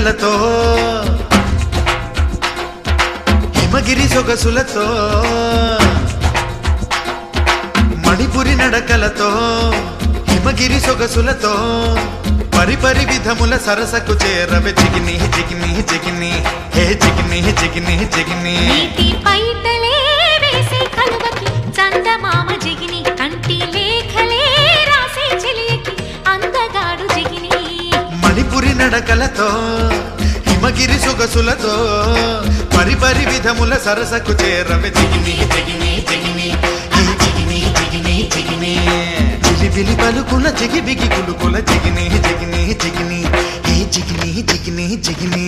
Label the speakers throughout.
Speaker 1: నడకలతో హిమగిరి సొగసులతో మణిపురి నడకలతో హిమగిరి సొగసులతో పరిపరి విధముల సరసకు చేరవే చిగిని చిగిని చిగిని హే చిగిని చిగిని చిగిని
Speaker 2: నీటి పైటలే వేసే కలువకి చందమామ జిగిని కంటి లేఖలే రాసే చెలియకి అందగాడు జిగిని
Speaker 1: మణిపురి నడకలతో హిమగిరి సొగసులతో పరిపరి విధముల సరసకు చేరవే చిగిని చిగిని చిగిని హే చిగిని చిగిని చిగిని చిలిబిలి పలుకుల చిగిబిగి కులుకుల చిగిని చిగిని చిగిని హే చిగిని చిగిని చిగిని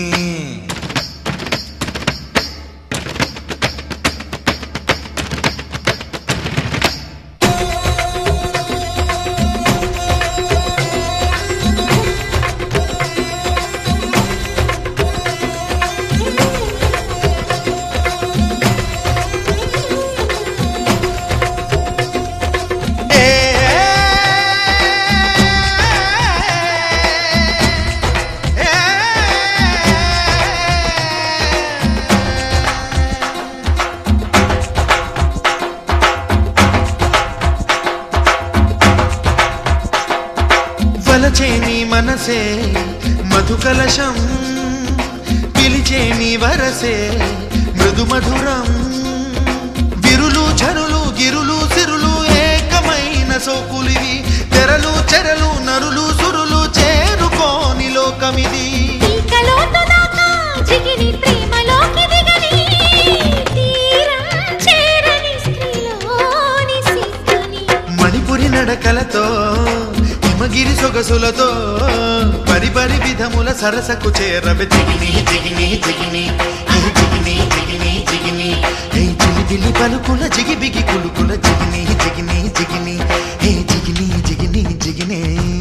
Speaker 1: వలచే నీ మనసే మధుకలశం పిలిచే నీ వరసే మృదు మధురం విరులు చరులు గిరులు సిరులు ఏకమైన సోకులివి తెరలు చెరలు నరులు సురులు చేరుకోని లోకమిది
Speaker 2: పీకలోతు దాకా జిగిని ప్రేమలోకి దిగని తీరం చేరని స్త్రీలోని సిగ్గుని
Speaker 1: మణిపురి నడకలతో హిమగిరి సొగసులతో పరిపరి విధముల సరసకు చేరవే జిగిని జిగిని జిగిని హే జిగిని జిగిని జిగిని హే జిలిబిలి పలుకుల జిగిబిగి కులుకుల జిగిని జిగిని జిగిని హే జిగిని జిగిని జిగిని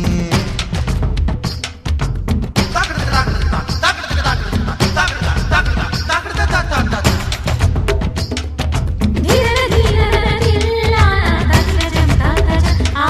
Speaker 2: ధీర ధీర ధిల్లా తగజం తగజం ఆ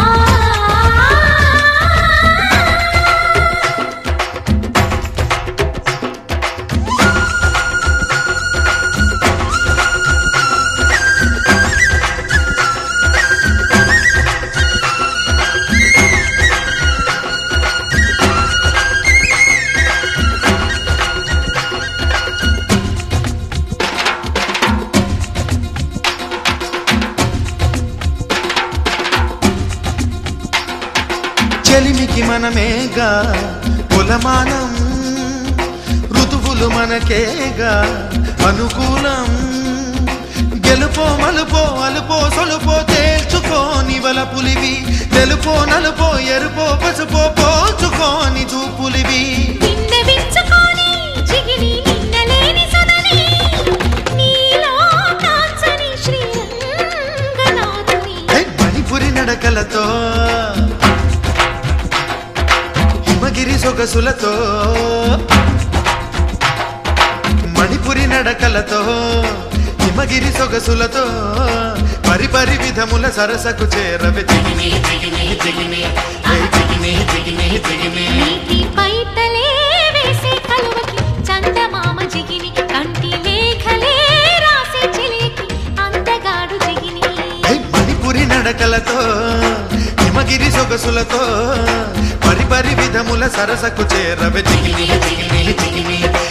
Speaker 1: చెలిమికి మనమేగా కులమానం ఋతువులు మనకేగా అనుకూలం గెలుపో మలుపో అలుపో సొలుపో తేల్చుకోని వల పులివి తెలుపో నలుపో ఎరుపో పసుపో పోల్చుకోని చూపులివి
Speaker 2: నిన్న విచ్చుకొని జిగిని నిన్నలేని సొదని నీలో కాంచని శ్రీరంగనాథుని
Speaker 1: హే, మణిపురి నడకలతో హిమగిరి సొగసులతో మణిపురి నడకలతో హిమగిరి సొగసులతో పరిపరి విధముల సరసకు చేరవే జిగిని జిగిని జిగిని హే జిగిని జిగిని జిగిని
Speaker 2: నీటి పైటలే వేసే కలువకి చందమామ జిగిని కంటి లేఖలే రాసే చెలికి అందగాడు జిగిని
Speaker 1: హే, మణిపురి నడకలతో హిమగిరి సొగసులతో పరిపరి విధముల సరసకు చేరవే జిగిని జిగిని జిగిని